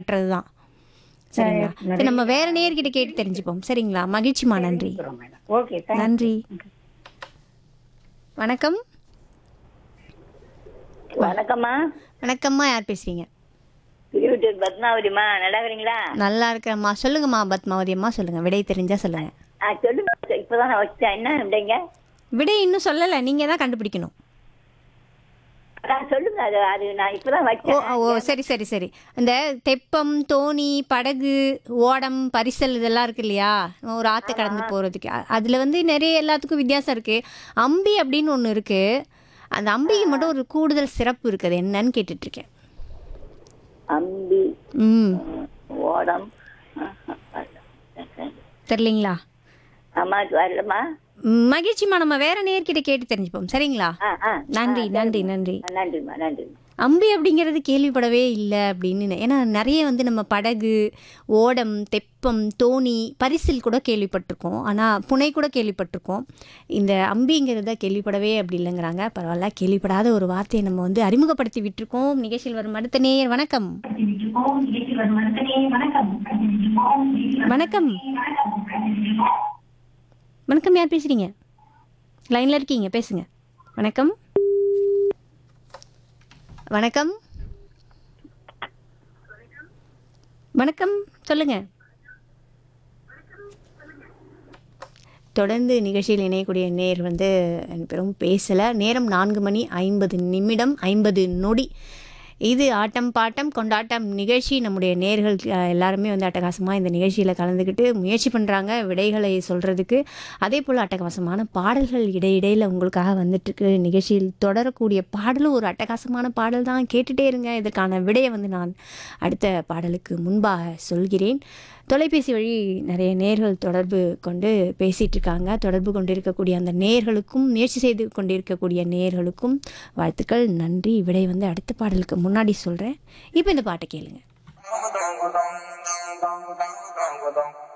கட்டுறது தான் சரிங்களா சரி நம்ம வேற நேர்கிட்ட கேட்டு தெரிஞ்சுப்போம் சரிங்களா மகிழ்ச்சிமா நன்றி ஓகே தேங்க் நன்றி வணக்கம் வணக்கம்மா வணக்கம்மா யார் பேசுறீங்க திருவிட்டூர் பத்மாவதிமா நல்லா இருக்கிறீங்களா நல்லா இருக்கிறேம்மா சொல்லுங்கம்மா பத்மாவதி அம்மா சொல்லுங்க விடை தெரிஞ்சா சொல்லுங்க ஆ சொல்லுங்க இப்பதான் நான் வச்சேன் என்ன விடைங்க விடை இன்னும் சொல்லலை நீங்க தான் கண்டுபிடிக்கணும் அதான் சொல்லுங்க அது அது நான் இப்பதான் ஓ வச்சேன் ஓ சரி சரி சரி இந்த தெப்பம் தோணி படகு ஓடம் பரிசல் இதெல்லாம் இருக்கு இல்லையா நம்ம ஒரு ஆற்று கடந்து போகிறதுக்கு அதில் வந்து நிறைய எல்லாத்துக்கும் வித்தியாசம் இருக்குது அம்பி அப்படின்னு ஒன்று இருக்குது அந்த அம்பிக்கு மட்டும் ஒரு கூடுதல் சிறப்பு இருக்குது என்னன்னு கேட்டுட்ருக்கேன் அம்பி ம் ஓடம் தெரிலிங்களா அம்மா வரலம்மா ம், மகிழ்ச்சிம்மா நம்ம வேற நேர்கிட்ட கேட்டு தெரிஞ்சுப்போம் சரிங்களா ஆ ஆ நன்றி நன்றி நன்றி ஆ, நன்றிம்மா நன்றிம்மா அம்பி அப்படிங்கிறது கேள்விப்படவே இல்லை அப்படின்னு நெ- ஏன்னா நிறைய வந்து நம்ம படகு ஓடம் தெப்பம் தோணி பரிசில் கூட கேள்விப்பட்டிருக்கோம் ஆனால் புனை கூட கேள்விப்பட்டிருக்கோம் இந்த அம்பிங்கிறத கேள்விப்படவே அப்படி இல்லைங்கிறாங்க பரவாயில்ல கேள்விப்படாத ஒரு வார்த்தையை நம்ம வந்து அறிமுகப்படுத்தி விட்டுருக்கோம் நிகழ்ச்சியில் வரும் அடுத்த நேயர் வணக்கம் வணக்கம் வணக்கம் யார் பேசுறீங்க லைனில் இருக்கீங்க பேசுங்க வணக்கம் வணக்கம் வணக்கம் சொல்லுங்க தொடர்ந்து நிகழ்ச்சியில் இணையக்கூடிய நேர் வந்து பெரும் பேசலை நேரம் நான்கு மணி ஐம்பது நிமிடம் ஐம்பது நொடி இது ஆட்டம் பாட்டம் கொண்டாட்டம் நிகழ்ச்சி நம்முடைய நேர்கள் அஹ், எல்லாருமே வந்து அட்டகாசமாக இந்த நிகழ்ச்சியில் கலந்துக்கிட்டு முயற்சி பண்ணுறாங்க விடைகளை சொல்கிறதுக்கு அதே போல் அட்டகாசமான பாடல்கள் இடையிடையில் உங்களுக்காக வந்துட்டுருக்கு நிகழ்ச்சியில் தொடரக்கூடிய பாடலும் ஒரு அட்டகாசமான பாடல் தான் கேட்டுட்டே இருங்க இதற்கான விடையை வந்து நான் அடுத்த பாடலுக்கு முன்பாக சொல்கிறேன் தொலைபேசி வழி நிறைய நேர்கள் தொடர்பு கொண்டு பேசிகிட்டு இருக்காங்க தொடர்பு கொண்டு இருக்கக்கூடிய அந்த நேர்களுக்கும் முயற்சி செய்து கொண்டிருக்கக்கூடிய நேர்களுக்கும் வாழ்த்துக்கள் நன்றி விடை வந்து அடுத்த பாடலுக்கு முன்னாடி சொல்கிறேன் இப்போ இந்த பாட்டை கேளுங்க dong dong dong dong dong dong dong dong